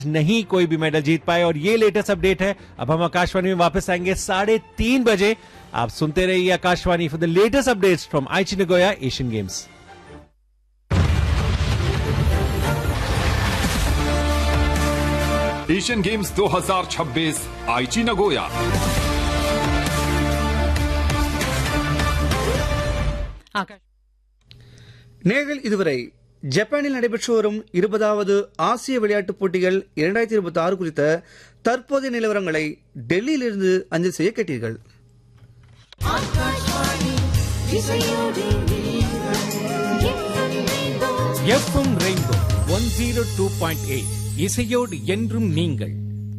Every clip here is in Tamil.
नहीं कोई भी मेडल जीत पाए और ये लेटेस्ट अपडेट है अब हम आकाशवाणी में वापस आएंगे साढ़े तीन बजे आप सुनते रहिए Akashvani for the latest updates from Aichi Nagoya Asian Games Asian Games 2026 Aichi Nagoya Akash நேர்கள் இதுவரை ஜப்பானில் நடைபெற்று வரும் இருபதாவது ஆசிய விளையாட்டுப் போட்டிகள் இரண்டாயிரத்தி இருபத்தி ஆறு குறித்த தற்போதைய நிலவரங்களை டெல்லியிலிருந்து அஞ்சல் செய்ய கேட்டீர்கள் FM rainbow one zero two point eight இசையோடு என்றும் நீங்கள்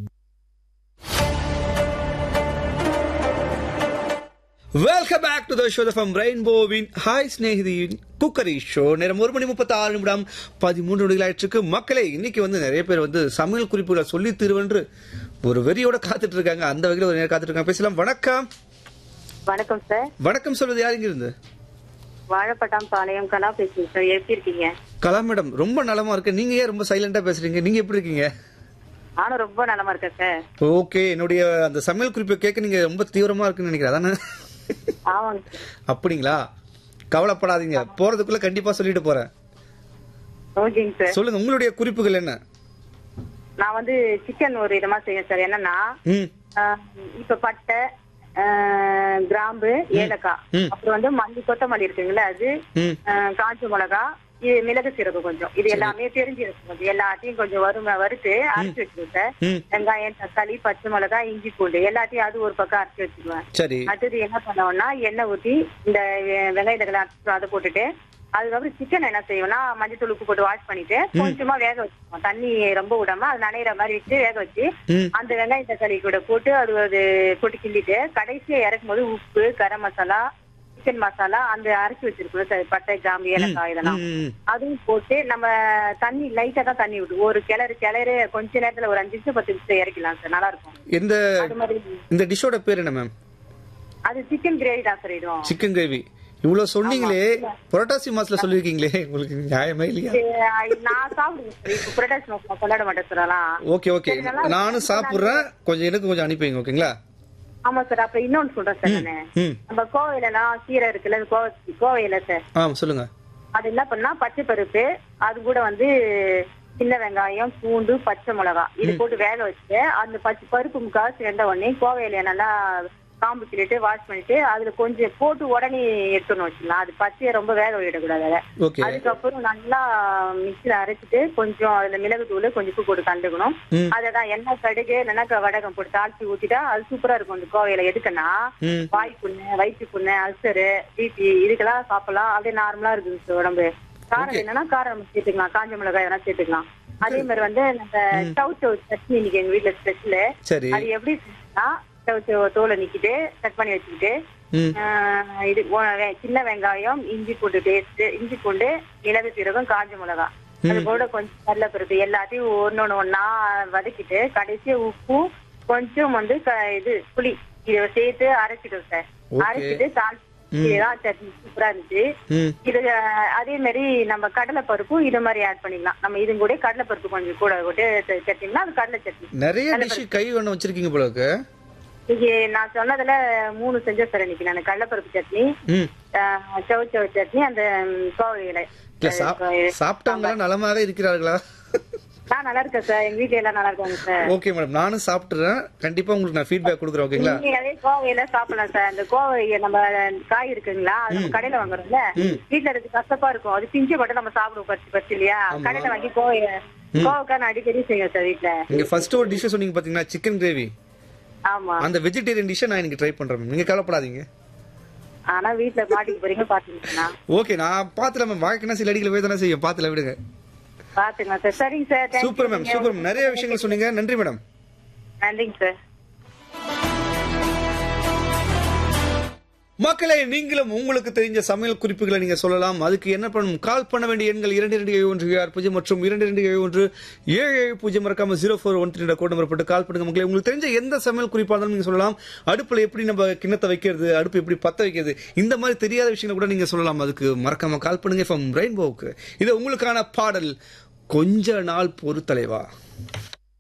welcome back to the show from ரெயின்போவின் ஹாய் ஸ்நேகிதியின் குக்கரி ஷோ நேரம் ஒரு மணி முப்பத்தி ஆறு நிமிடம் பதிமூன்று நொடிகள் ஆயிடுச்சு மக்களே இன்னைக்கு வந்து நிறைய பேர் வந்து சமையல் குறிப்புகளை சொல்லி தருவென்று ஒரு வெறியோட காத்துட்டு இருக்காங்க அந்த வகையில் ஒரு நேரம் காத்துட்டு இருக்காங்க பேசலாம் வணக்கம் வணக்கம் சார் வணக்கம் சொல்வது யார் இங்க இருந்து வாழைப்பட்டாம் பாளையம் கலா பேசுறேன் சார் எப்படி இருக்கீங்க கலா மேடம் ரொம்ப நலமா இருக்கு நீங்க ஏன் ரொம்ப சைலண்டா பேசுறீங்க நீங்க எப்படி இருக்கீங்க நானும் ரொம்ப நலமா இருக்கேன் சார் ஓகே என்னுடைய அந்த சமையல் குறிப்பை கேட்க நீங்க ரொம்ப தீவிரமா இருக்குன்னு நினைக்கிறேன் அதானே ஆமாங்க சார் அப்படிங்களா கவலைப்படாதீங்க போறதுக்குள்ள கண்டிப்பா சொல்லிட்டு போறேன் ஓகேங்க சார் சொல்லுங்க உங்களுடைய குறிப்புகள் என்ன நான் வந்து சிக்கன் ஒரு விதமா செய்யறேன் சார் என்னன்னா ம் ஆஹ், இப்ப பட்டை ஆஹ், கிராம்பு ஏலக்காய் ம். அப்புறம் வந்து மல்லி கொத்தமல்லி இருக்குங்களா அது ம் ஆஹ், காஞ்ச மிளகா இது மிளகு சீரகம் கொஞ்சம் இது எல்லாமே தெரிஞ்சிருக்கு கொஞ்சம் எல்லாத்தையும் கொஞ்சம் வறுமை வறுத்து அரைச்சு வச்சுருவேன் சார் ம். வெங்காயம் தக்காளி பச்சை மிளகாய் இஞ்சி பூண்டு எல்லாத்தையும் அது ஒரு பக்கம் அரைச்சு வச்சுக்குவேன் சரி அடுத்தது என்ன பண்ணுவோம்னா எண்ணெய் ஊத்தி இந்த வெ- வெங்காயத்தை அரைச்சு அதை போட்டுட்டு அதுக்கப்புறம் சிக்கன் என்ன செய்வோம்னா மஞ்சத்தூள் உப்பு போட்டு வாஷ் பண்ணிட்டு கொஞ்சமா வேக வச்சுக்குவோம் தண்ணி ரொம்ப விடாம அது நனையிற மாதிரி வச்சு வேக வச்சு ம். அந்த வெங்காய தக்காளி கூட போட்டு அது அது போட்டு கிண்டிட்டு கடைசியா இறக்கும் போது உப்பு கரம் மசாலா சிக்கன் மசாலா அந்த அரைச்சு வச்சிருக்கோம் சார் பட்டை கிராம்பு ஏலக்காய் இதெல்லாம் ம், ம். அதுவும் போட்டு நம்ம தண்ணி லைட்டா தான் தண்ணி விடு ஒரு கிளறு கிளறு கொஞ்ச நேரத்துல ஒரு அஞ்சு நிமிஷம் பத்து நிமிஷம் இறக்கலாம் சார் நல்லா இருக்கும் எந்த அது மாதிரி இந்த டிஷ்ஷோட பேர் என்ன மேம் அது சிக்கன் கிரேவி தான் சார் இதுவும் சிக்கன் கிரேவி இவ்வளவு சொன்னீங்களே புரட்டாசி மாசத்துல சொல்லிருக்கீங்களே உங்களுக்கு நியாயமே இல்லையா இது, நான் சாப்பிடுவேன் சார். இப்ப புரட்டாசி மாசம் கொண்டாட மாட்டேன் சார் அதெல்லாம். ஓகே ஓகே சரி, நல்லா இருக்கு. நானும் சாப்பிடுறேன் கொஞ்சம் எனக்கு கொஞ்சம் அனுப்பி வைங்க ஓகேங்களா ஆமா சார் அப்புறம் இன்னொன்னு சொல்றேன் சார் நானு ம் நம்ம கோவையில எல்லாம் கீரை இருக்குல்ல அது கோவை கோவையில சார் ஆ சொல்லுங்க அது என்ன பண்ணா பச்சை பருப்பு அது கூட வந்து சின்ன வெங்காயம் பூண்டு பச்சை மிளகா இது போட்டு வேக வச்சுட்டு அந்த பச்சை பருப்பு முக்காசு வெந்த உடனே கோவையில நல்லா காம்பு கிள்ளிட்டு வாஷ் பண்ணிட்டு அதுல கொஞ்சம் போட்டு உடனே எடுத்துன்னு வச்சுக்கலாம் அது பச்சையை ரொம்ப வேக விடக்கூடாது அதை ஓகே அதுக்கப்புறம் நல்லா மிக்சில அரைச்சிட்டு கொஞ்சம் அதுல மிளகு தூள் கொஞ்சம் உப்பு போட்டு கண்டுக்கணும் ம். அததான் எண்ணெய் கடுகு இல்லைன்னா க- வடகம் போட்டு தாளிச்சு ஊத்திட்டா அது சூப்பரா இருக்கும் இந்த கோவையில எதுக்குன்னா ம் வாய் புண்ணு வயிற்று புண்ணு அல்சரு பிபி இதுக்கெல்லாம் சாப்பிடலாம் அப்படியே நார்மலா இருக்குது சார் உடம்பு காரம் என்னன்னா காரம் நம்ம சேர்த்துக்கலாம் காஞ்ச மிளகாய் எதனா சேர்த்துக்கலாம் அதே மாதிரி வந்து நம்ம ஸ்டவ் ஸ்டவ் சட்னி இன்னைக்கு எங்க வீட்டுல ஸ்பெஷல் சரி அது எப்படி செஞ்சா ஸ்டவ் ஸ்டவ் தோலை நிக்கிட்டு கட் பண்ணி வச்சுக்கிட்டு ம் ஆஹ் இது ஒ- வெ- சின்ன வெங்காயம் இஞ்சி பூண்டு பேஸ்ட் இஞ்சி பூண்டு மிளகு சீரகம் காஞ்ச மிளகா அது கூட கொஞ்சம் கடலைப்பருப்பு எல்லாத்தையும் ஒன்னொன்னு ஒன்னா வதக்கிட்டு கடைசியா உப்பும் கொஞ்சம் வந்து க- இது புளி இத சேர்த்து அரைச்சிடும் சார் Okay. அரைச்சிட்டு தாளிச்சு இதுதான் சட்னி சூப்பரா இருந்துச்சு ம் இது அஹ், அதே மாதிரி நம்ம கடலை பருப்பும் இது மாதிரி ஆட் பண்ணிக்கலாம் நம்ம இது கூட கடலை பருப்பு கொஞ்சம் கூட போட்டு ச- சட்னினா அது கடலை சட்னி நிறைய டிஷ் கை ஒண்ணு வச்சிருக்கீங்க போல இருக்கு இது நான் சொன்னதுல மூணு செஞ்ச சார் இன்னைக்கு நான் கடலைப்பருப்பு சட்னி ம் ஆஹ் சவு சவு சட்னி அந்த ம், கோவை இலை இல்ல சாப்- சாப்பிட்டவங்க நலமாக இருக்கிறார்களா நான் நல்லா இருக்கேன் சார் எங்க வீட்ல எல்லாம் நல்லா இருக்காங்க சார் ஓகே மேடம் நானும் சாப்பிட்டுறேன் கண்டிப்பா உங்களுக்கு நான் ஃபீட்பேக் கொடுக்குறேன் ஓகேங்களா நீங்க அதே கோவையில சாப்பிடலாம் சார் அந்த கோவை நம்ம காய் இருக்குங்களா அது நம்ம கடையில வாங்குறோம்ல வீட்ல இருக்கு கசப்பா இருக்கும் அது பிஞ்சு மட்டும் நம்ம சாப்பிடுவோம் பறிச்சு பறிச்சு இல்லையா கடையில வாங்கி கோவை கோவைக்கா நான் அடிக்கடி செய்வேன் சார் வீட்ல நீங்க ஃபர்ஸ்ட் ஒரு டிஷ் சொன்னீங்க பாத்தீங்கன்னா சிக்கன் கிரேவி ஆமா அந்த வெஜிடேரியன் டிஷ்ஷை நான் இன்னைக்கு ட்ரை பண்றேன் மேம் நீங்க கவலைப்படாதீங்க ஆனா வீட்ல மாட்டிக்க போறீங்க பாத்துக்கிட்டா ஓகே நான் பாத்துல மேம் வாழ்க்கைனா சில அடிகளை வேதனை செய்யும் பாத்துல விடுங்க பாத்துக்கலாம் சார் சரிங்க sir thank you. Super ma'am super ma'am நிறைய விஷயங்கள் சொன்னீங்க நன்றி மேடம் நன்றிங்க சார் மக்களே நீங்களும் உங்களுக்கு தெரிஞ்ச சமையல் குறிப்புகளை நீங்க சொல்லலாம் அதுக்கு என்ன பண்ணணும் கால் பண்ண வேண்டிய எண்கள் இரண்டு இரண்டு ஏழு ஒன்று ஆறு பூஜ்ஜியம் மற்றும் இரண்டு இரண்டு ஏழு ஒன்று ஏழு ஏழு பூஜ்ஜியம் மறக்காம zero four one three code number போட்டு கால் பண்ணுங்க மக்களே உங்களுக்கு தெரிஞ்ச எந்த சமையல் குறிப்பா இருந்தாலும் நீங்க சொல்லலாம் அடுப்புல எப்படி நம்ம கிண்ணத்தை வைக்கிறது அடுப்பு எப்படி பத்த வைக்கிறது இந்த மாதிரி தெரியாத விஷயங்களை கூட நீங்க சொல்லலாம் அதுக்கு மறக்காம கால் பண்ணுங்க ஃப்ரம் ரெயின்போவுக்கு இது உங்களுக்கான பாடல் கொஞ்ச நாள் பொறுத்தலைவா